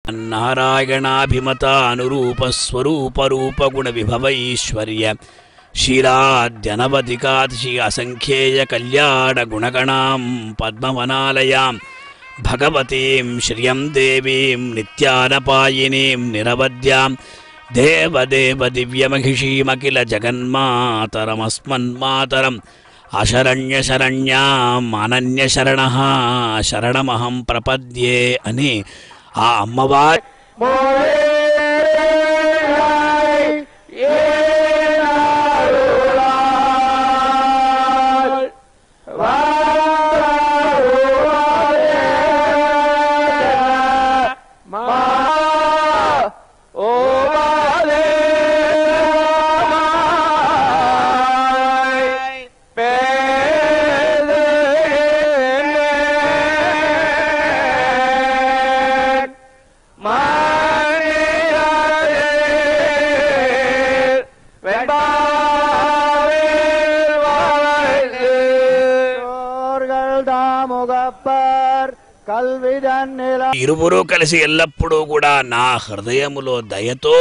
నారాయణాభిమత అనురూప స్వరూప రూప గుణ విభవైశ్వర్య శీలాద్యనవధికాతిశి అసంఖ్యేయ కళ్యాణ గుణగణాం పద్మవనాలయాం భగవతీం శ్రియం దేవీం నిత్యానపాయినీం నిరవద్యాం దేవదేవ దివ్యమహిషీమఖిల జగన్మాతరమస్మన్మాతరం అశరణ్యశరణ్యాం అనన్యశరణ శరణమహం ప్రపద్యే అని ఆ అమ్మవారి ஓர்கள் தாமுகப்பர் கல்விதன் நில ఇరువురు కలిసి ఎల్లప్పుడూ కూడా నా హృదయములో దయతో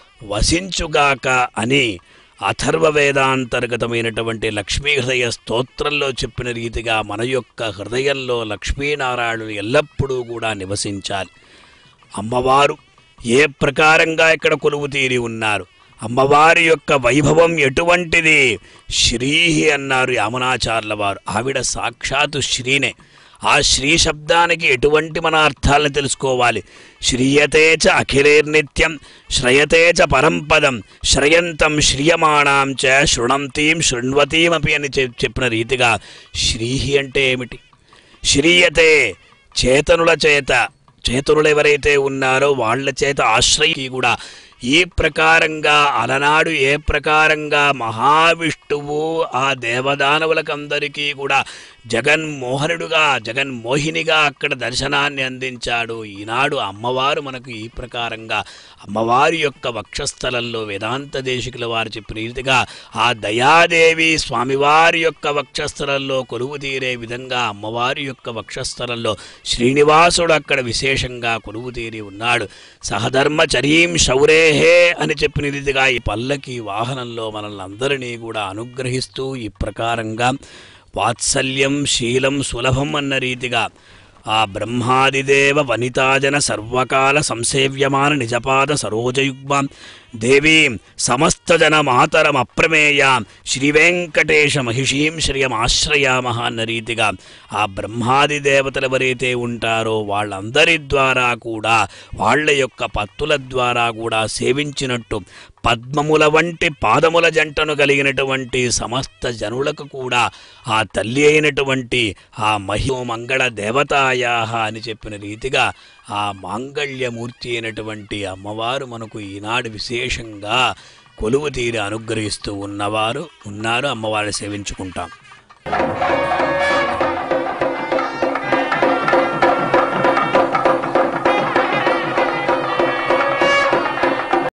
వసించుగాక అని అథర్వ వేదాంతర్గతమైనటువంటి లక్ష్మీ హృదయ స్తోత్రంలో చెప్పిన రీతిగా మన యొక్క హృదయంలో లక్ష్మీనారాయణులు ఎల్లప్పుడూ కూడా నివసించాలి అమ్మవారు ఏ ప్రకారంగా ఇక్కడ కొలువు తీరి ఉన్నారు అమ్మవారి యొక్క వైభవం ఎటువంటిది శ్రీహి అన్నారు యామనాచార్ల వారు ఆవిడ సాక్షాత్తు శ్రీనే ఆ శ్రీ శబ్దానికి ఎటువంటి మన అర్థాలను తెలుసుకోవాలి శ్రీయతే చ అఖిలేర్నిత్యం శ్రయతే చ పరంపదం శ్రయంతం శ్రియమాణాం చ శృణంతీం శృణ్వతీమపి అని చెప్- చెప్పిన రీతిగా శ్రీహి అంటే ఏమిటి శ్రీయతే చేతనుల చేత చేతనులు ఎవరైతే ఉన్నారో వాళ్ళ చేత ఆశ్రయి కూడా ఈ ప్రకారంగా అలనాడు ఏ ప్రకారంగా మహావిష్ణువు ఆ దేవదానవులకందరికీ కూడా జగన్మోహనుడుగా జగన్మోహినిగా అక్కడ దర్శనాన్ని అందించాడు ఈనాడు అమ్మవారు మనకు ఈ ప్రకారంగా అమ్మవారి యొక్క వక్షస్థలంలో వేదాంత దేశికుల వారు చెప్పిన రీతిగా ఆ దయాదేవి స్వామివారి యొక్క వక్షస్థలంలో కొలువు తీరే విధంగా అమ్మవారి యొక్క వక్షస్థలంలో శ్రీనివాసుడు అక్కడ విశేషంగా కొలువు తీరి ఉన్నాడు సహధర్మచరీం శౌరేహే అని చెప్పిన రీతిగా ఈ పల్లకి వాహనంలో మనల్ని అందరినీ కూడా అనుగ్రహిస్తూ ఈ ప్రకారంగా వాత్సల్యం శీలం సులభం అన్న రీతిగా ఆ బ్రహ్మాదిదేవ వనితాజన సర్వకాల సంసేవ్యమాన నిజపాద సరోజయుగ్మాం దేవీం సమస్తజన మాతరం అప్రమేయాం శ్రీ వెంకటేశ మహిషీం శ్రియమాశ్రయామ అన్న రీతిగా ఆ బ్రహ్మాది దేవతలు ఎవరైతే ఉంటారో వాళ్ళందరి ద్వారా కూడా వాళ్ళ యొక్క పత్తుల ద్వారా కూడా సేవించినట్టు పద్మముల వంటి పాదముల జంటను కలిగినటువంటి సమస్త జనులకు కూడా ఆ తల్లి అయినటువంటి ఆ మహిమ మంగళ దేవతాయా అని చెప్పిన రీతిగా ఆ మాంగళ్యమూర్తి అయినటువంటి అమ్మవారు మనకు ఈనాడు విశేషంగా కొలువు తీరి అనుగ్రహిస్తూ ఉన్నవారు ఉన్నారు అమ్మవారిని సేవించుకుంటాం